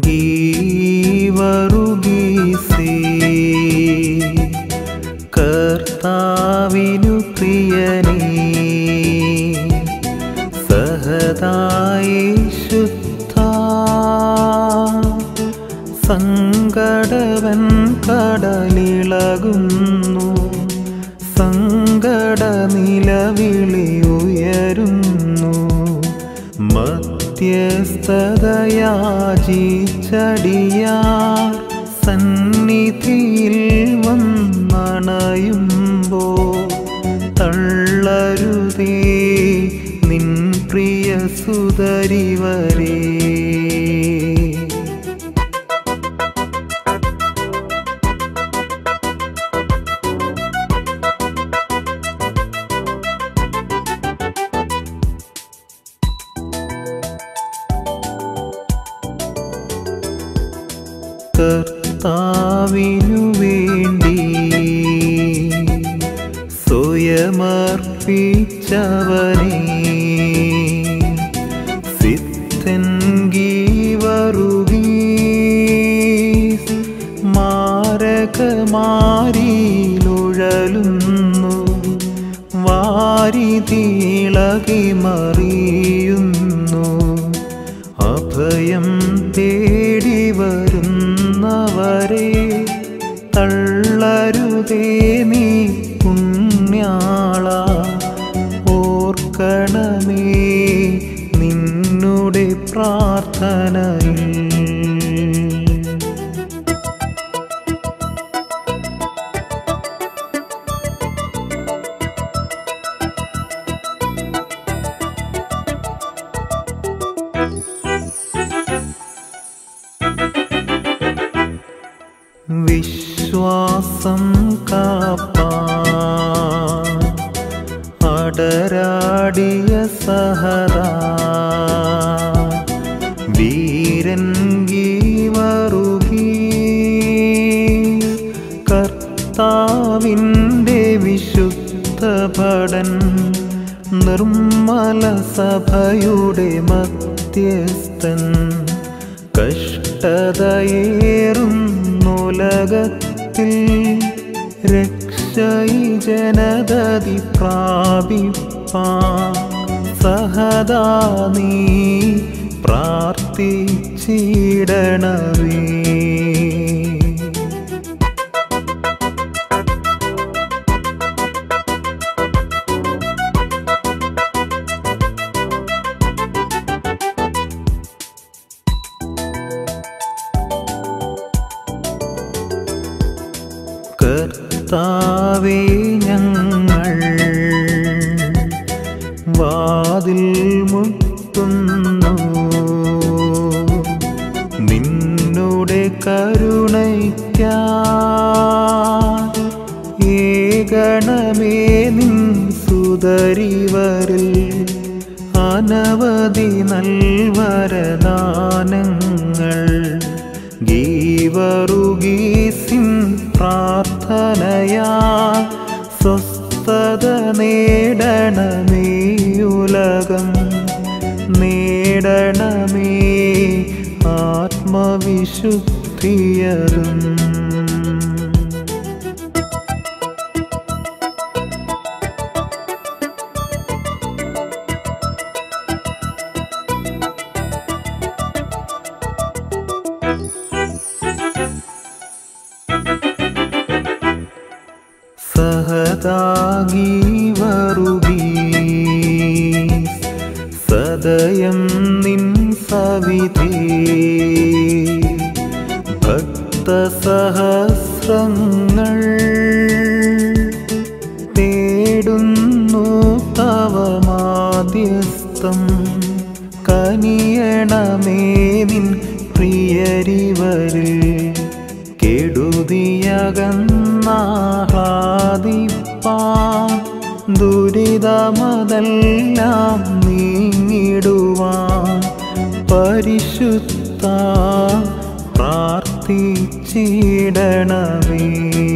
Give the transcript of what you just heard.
ഗീവറുഗീസേ കർത്താവിനു പ്രിയനേ സഹതായി ശുദ്ധ സങ്കടവൻ കടലിളകുന്നു സങ്കട നിലവിളി ഉയരുന്നു മധ്യസ്ഥതയാചിച്ചടിയാർ സന്നിധിയിൽ വന്നണയുമ്പോ തള്ളരുതേ നിൻ പ്രിയ സുതരി വരേ കർത്താവിനു വേണ്ടി സ്വയമർപ്പിച്ചവനെ സിദ്ധൻഗീവറുകീ മാരകമാരിയിലുഴലുന്നു വാരിതിളകി മറിയുന്നു അഭയം തേടി വരുന്നവരെ തള്ളരുതേ നീ പുണ്യാള ഓർക്കണമേ നിന്നുടെ പ്രാർത്ഥനയിൽ വിശ്വാസം കാപ്പാ അടരാടിയ സഹദാ വീരൻ ഗീവറുകീ കർത്താവിൻ്റെ വിശുദ്ധ ഭടൻ നിർമ്മല സഭയുടെ മധ്യസ്ഥൻ കഷ്ടതയേറുന്നുലകത്തിൽ രക്ഷയി ജനതതി പ്രാപിപ്പാ സഹദാ നീ പ്രാർത്ഥിച്ചിടണമേ കർത്താവേ ഞങ്ങൾ വാതിൽ മുട്ടുന്നു നിന്നുടെ കരുണയ്ക്കാ ഏകണമേ നിൻ സുതരിവരിൽ അനവധി നൽവരദാനങ്ങൾ ഗീവറുഗീസിൻ പ്രാർത്ഥനയാ സ്വസ്ഥത നേടണമേ ഉലകം നേടണമേ ആത്മവിശുദ്ധിയതും സഹതാഗി വരുകി സദയം നിൻ സവിധേ ഭക്തസഹസ്രങ്ങൾ തേടുന്നു തവ മാധ്യസ്ഥം കനിയണമേ നിൻ പ്രിയരിവരിൽ കെടുതിയകന്നാഹ്ലാദിപ്പാൻ ദുരിതമതെല്ലാം നീങ്ങിടുവാൻ പരിശുദ്ധ പ്രാർത്ഥിച്ചിടണമേ